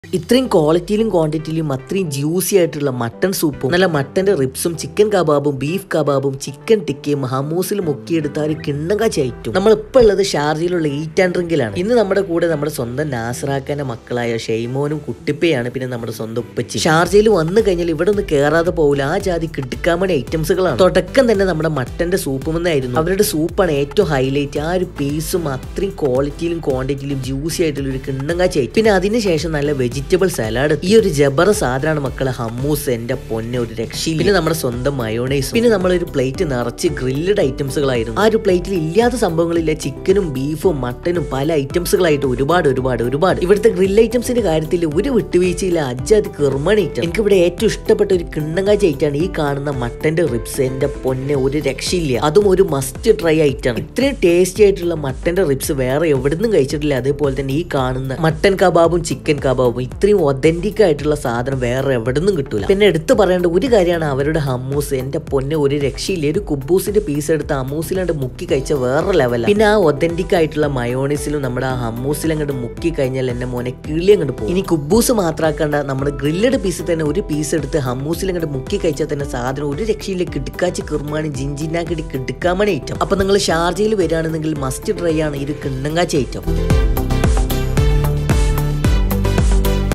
ഇത്രയും ക്വാളിറ്റിയിലും ക്വാണ്ടിറ്റിയിലും അത്രയും ജ്യൂസി ആയിട്ടുള്ള മട്ടൺ സൂപ്പും നല്ല മട്ടന്റെ റിബ്സും ചിക്കൻ കബാബും ബീഫ് കബാബും ചിക്കൻ ടിക്കയും ഹമൂസിലും മുക്കിയെടുത്ത ആ ഒരു കിണ്ണക ചയറ്റും നമ്മൾ ഇപ്പോൾ ഉള്ളത് ഷാർജയിലുള്ള ഈറ്റ് ആൻഡ് ഡ്രിങ്കിലാണ് ഇന്ന് നമ്മുടെ കൂടെ നമ്മുടെ സ്വന്തം നാസറാക്കാന്റെ മക്കളായ ഷെയ്മോനും കുട്ടിപ്പയാണ് പിന്നെ നമ്മുടെ സ്വന്തം ഉപ്പച്ചി ഷാർജയിൽ വന്നു കഴിഞ്ഞാൽ ഇവിടെ ഒന്ന് കയറാതെ പോകില്ല ആ ജാതി കിടുക്കാമണി ഐറ്റംസുകളാണ് തുടക്കം തന്നെ നമ്മുടെ മട്ടന്റെ സൂപ്പുമെന്നായിരുന്നു അവരുടെ സൂപ്പാണ് ഏറ്റവും ഹൈലൈറ്റ് ആ ഒരു പീസും അത്രയും ക്വാളിറ്റിയിലും ക്വാണ്ടിറ്റിയിലും ജ്യൂസി ആയിട്ടുള്ള ഒരു കിണ്ണങ്ങ ചൈറ്റ് പിന്നെ അതിനുശേഷം നല്ല വെജിറ്റബിൾ സലാഡ് ഈ ഒരു ജബറ സാധനമാണ് മക്കളെ ഹമ്മൂസ് എന്റെ പൊന്നെ ഒരു രക്ഷയില്ല പിന്നെ നമ്മുടെ സ്വന്തം മയോണൈസ് പിന്നെ നമ്മളൊരു പ്ലേറ്റ് നിറച്ച് ഗ്രില്ലഡ് ഐറ്റംസുകളായിരുന്നു ആ ഒരു പ്ലേറ്റിൽ ഇല്ലാത്ത സംഭവങ്ങളില്ല ചിക്കനും ബീഫും മട്ടനും പല ഐറ്റംസുകളായിട്ട് ഒരുപാട് ഒരുപാട് ഒരുപാട് ഇവിടുത്തെ ഗ്രിൽ ഐറ്റംസിന്റെ കാര്യത്തിൽ ഒരു വിട്ടുവീഴ്ചയില്ല അജാതി കിർമണി ഐറ്റം എനിക്ക് ഇവിടെ ഏറ്റവും ഇഷ്ടപ്പെട്ട ഒരു കിണ്ണങ്ങാജ് ഐറ്റാണ് ഈ കാണുന്ന മട്ടന്റെ റിബ്സ് എന്റെ പൊന്നെ ഒരു രക്ഷയില്ല അതും ഒരു മസ്റ്റ് ട്രൈ ആയിട്ടാണ് ഇത്രയും ടേസ്റ്റി ആയിട്ടുള്ള മട്ടന്റെ റിബ്സ് വേറെ എവിടുന്നും കഴിച്ചിട്ടില്ല അതേപോലെ തന്നെ ഈ കാണുന്ന മട്ടൻ കബാബും ചിക്കൻ കബാബും ഇത്രയും ഒതന്റിക് ആയിട്ടുള്ള സാധനം വേറെ എവിടുന്നും കിട്ടൂല പിന്നെ എടുത്തു പറയേണ്ട ഒരു കാര്യമാണ് അവരുടെ ഹമ്മൂസ് എന്റെ പൊന്നെ ഒരു രക്ഷയില്ല ഒരു കുബൂസിന്റെ പീസ് എടുത്ത് ഹമ്മൂസിലങ്ങോട്ട് മുക്കി കഴിച്ച വേറെ ലെവലാണ് പിന്നെ ആ ഒതന്റിക് ആയിട്ടുള്ള മയോണീസിലും നമ്മുടെ ആ ഹമ്മൂസിൽ അങ്ങോട്ട് മുക്കി കഴിഞ്ഞാൽ എന്റെ മോനെ കിളി അങ്ങോട്ട് പോകും ഇനി കുബൂസ് മാത്രമാക്കണ്ട നമ്മുടെ ഗ്രില്ലഡ് പീസ് തന്നെ ഒരു പീസ് എടുത്ത് ഹമ്മൂസിൽ അങ്ങോട്ട് മുക്കി കഴിച്ചാൽ തന്നെ സാധനം ഒരു രക്ഷയില്ല കിടുക്കാച്ചി കിർമാണി ജിഞ്ചിനാക്കിടി കിടുക്കാമണി ഐറ്റം അപ്പൊ നിങ്ങൾ ഷാർജയിൽ വരികയാണെന്നെങ്കിൽ മസ്റ്റ് ട്രൈ ആണ് ഇത് കിണ്ണങ്കാച്ചി ഐറ്റം